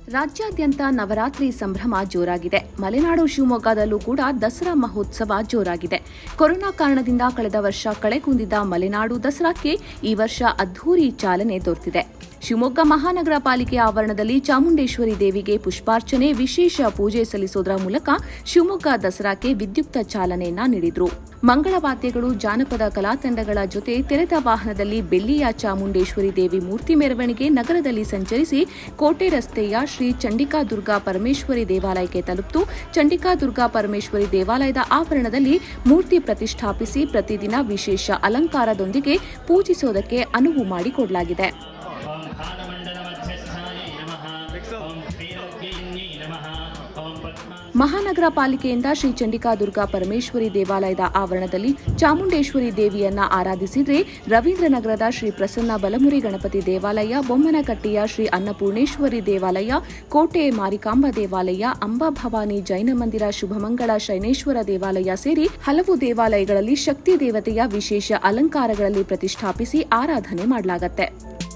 ರಾಜ್ಯಾದ್ಯಂತ ನವರಾತ್ರಿ ಸಂಭ್ರಮ ಜೋರಾಗಿದೆ ಮಲೆನಾಡು ಶಿವಮೊಗ್ಗದಲ್ಲೂ ಕೂಡ ದಸರಾ ಮಹೋತ್ಸವ ಜೋರಾಗಿದೆ ಕೊರೋನಾ ಕಾರಣದಿಂದ ಕಳೆದ ವರ್ಷ ಕಳೆಗುಂದಿದ್ದ ಮಲೆನಾಡು ದಸರಾಕ್ಕೆ ಈ ವರ್ಷ ಅದ್ಧೂರಿ ಚಾಲನೆ ದೊರೆತಿದೆ ಶಿವಮೊಗ್ಗ ಮಹಾನಗರ ಪಾಲಿಕೆ ಆವರಣದಲ್ಲಿ ಚಾಮುಂಡೇಶ್ವರಿ ದೇವಿಗೆ ಪುಷ್ಪಾರ್ಚನೆ ವಿಶೇಷ ಪೂಜೆ ಸಲ್ಲಿಸೋದರ ಮೂಲಕ ಶಿವಮೊಗ್ಗ ದಸರಾಕ್ಕೆ ವಿದ್ಯುಕ್ತ ಚಾಲನೆಯನ್ನ ನೀಡಿದ್ರು ಮಂಗಳವಾದ್ಯಗಳು ಜಾನಪದ ಕಲಾತಂಡಗಳ ಜೊತೆ ತೆರೆದ ವಾಹನದಲ್ಲಿ ಬೆಳ್ಳಿಯ ಚಾಮುಂಡೇಶ್ವರಿ ದೇವಿ ಮೂರ್ತಿ ಮೆರವಣಿಗೆ ನಗರದಲ್ಲಿ ಸಂಚರಿಸಿ ಕೋಟೆ ರಸ್ತೆಯ ಶ್ರೀ ಚಂಡಿಕಾ ದುರ್ಗಾ ಪರಮೇಶ್ವರಿ ದೇವಾಲಯಕ್ಕೆ ತಲುಪಿತು ಚಂಡಿಕಾ ದುರ್ಗಾ ಪರಮೇಶ್ವರಿ ದೇವಾಲಯದ ಆವರಣದಲ್ಲಿ ಮೂರ್ತಿ ಪ್ರತಿಷ್ಠಾಪಿಸಿ ಪ್ರತಿದಿನ ವಿಶೇಷ ಅಲಂಕಾರದೊಂದಿಗೆ ಪೂಜಿಸೋದಕ್ಕೆ ಅನುವು ಮಾಡಿಕೊಡಲಾಗಿದೆ ಓಂ ಭಾಗಮಂಡಲಮಧ್ಯಸ್ಥಾಯೈ ನಮಃ ಓಂ ಶ್ರೀರೋಗ್ಯನ್ಯೈ ನಮಃ ಓಂ ಪದ್ಮ ಮಹಾನಗರ ಪಾಲಿಕೆಯಿಂದ ಶ್ರೀ ಚಂಡಿಕಾ ದುರ್ಗಾ ಪರಮೇಶ್ವರಿ ದೇವಾಲಯದ ಆವರಣದಲ್ಲಿ ಚಾಮುಂಡೇಶ್ವರಿ ದೇವಿಯನ್ನ ಆರಾಧಿಸಿದ್ರೆ ರವೀಂದ್ರನಗರದ ಶ್ರೀ ಪ್ರಸನ್ನ ಬಲಮುರಿ ಗಣಪತಿ ದೇವಾಲಯ ಬೊಮ್ಮನಕಟ್ಟಿಯ ಶ್ರೀ ಅನ್ನಪೂರ್ಣೇಶ್ವರಿ ದೇವಾಲಯ ಕೋಟೆ ಮಾರಿಕಾಂಬ ದೇವಾಲಯ ಅಂಬಾಭವಾನಿ ಜೈನ ಮಂದಿರ ಶುಭಮಂಗಳ ಶೈನೇಶ್ವರ ದೇವಾಲಯ ಸೇರಿ ಹಲವು ದೇವಾಲಯಗಳಲ್ಲಿ ಶಕ್ತಿ ದೇವತೆಯ ವಿಶೇಷ ಅಲಂಕಾರಗಳಲ್ಲಿ ಪ್ರತಿಷ್ಠಾಪಿಸಿ ಆರಾಧನೆ ಮಾಡಲಾಗತ್ತೆ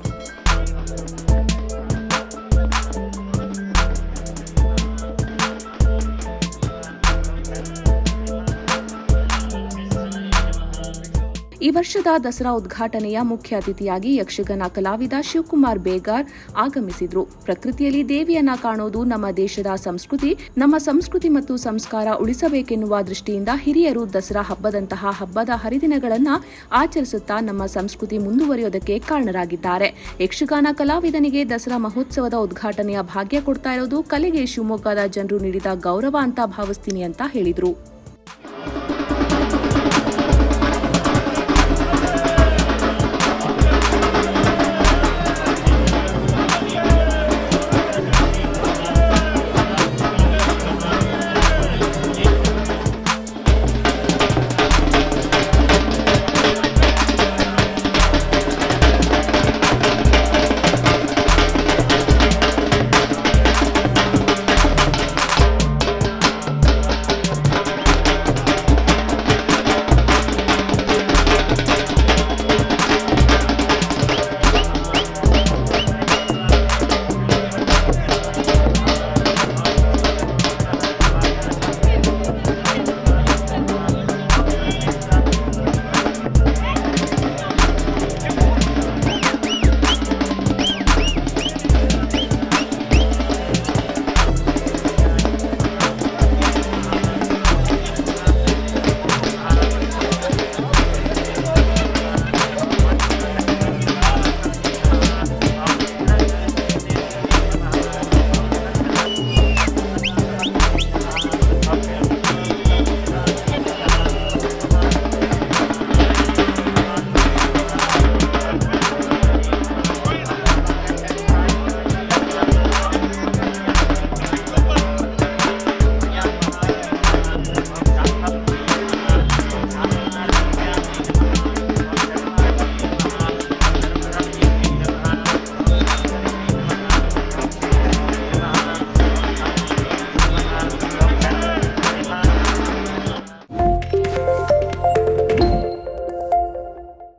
ಈ ವರ್ಷದ ದಸರಾ ಉದ್ಘಾಟನೆಯ ಮುಖ್ಯ ಅತಿಥಿಯಾಗಿ ಯಕ್ಷಗಾನ ಕಲಾವಿದ ಶಿವಕುಮಾರ್ ಬೇಗಾರ್ ಆಗಮಿಸಿದ್ರು ಪ್ರಕೃತಿಯಲ್ಲಿ ದೇವಿಯನ್ನ ಕಾಣೋದು ನಮ್ಮ ದೇಶದ ಸಂಸ್ಕೃತಿ ನಮ್ಮ ಸಂಸ್ಕೃತಿ ಮತ್ತು ಸಂಸ್ಕಾರ ಉಳಿಸಬೇಕೆನ್ನುವ ದೃಷ್ಟಿಯಿಂದ ಹಿರಿಯರು ದಸರಾ ಹಬ್ಬದಂತಹ ಹಬ್ಬದ ಹರಿದಿನಗಳನ್ನ ಆಚರಿಸುತ್ತಾ ನಮ್ಮ ಸಂಸ್ಕೃತಿ ಮುಂದುವರಿಯೋದಕ್ಕೆ ಕಾರಣರಾಗಿದ್ದಾರೆ ಯಕ್ಷಗಾನ ಕಲಾವಿದನಿಗೆ ದಸರಾ ಮಹೋತ್ಸವದ ಉದ್ಘಾಟನೆಯ ಭಾಗ್ಯ ಕೊಡ್ತಾ ಇರೋದು ಕಲೆಗೆ ಶಿವಮೊಗ್ಗದ ಜನರು ನೀಡಿದ ಗೌರವ ಅಂತ ಭಾವಿಸ್ತೀನಿ ಅಂತ ಹೇಳಿದ್ರು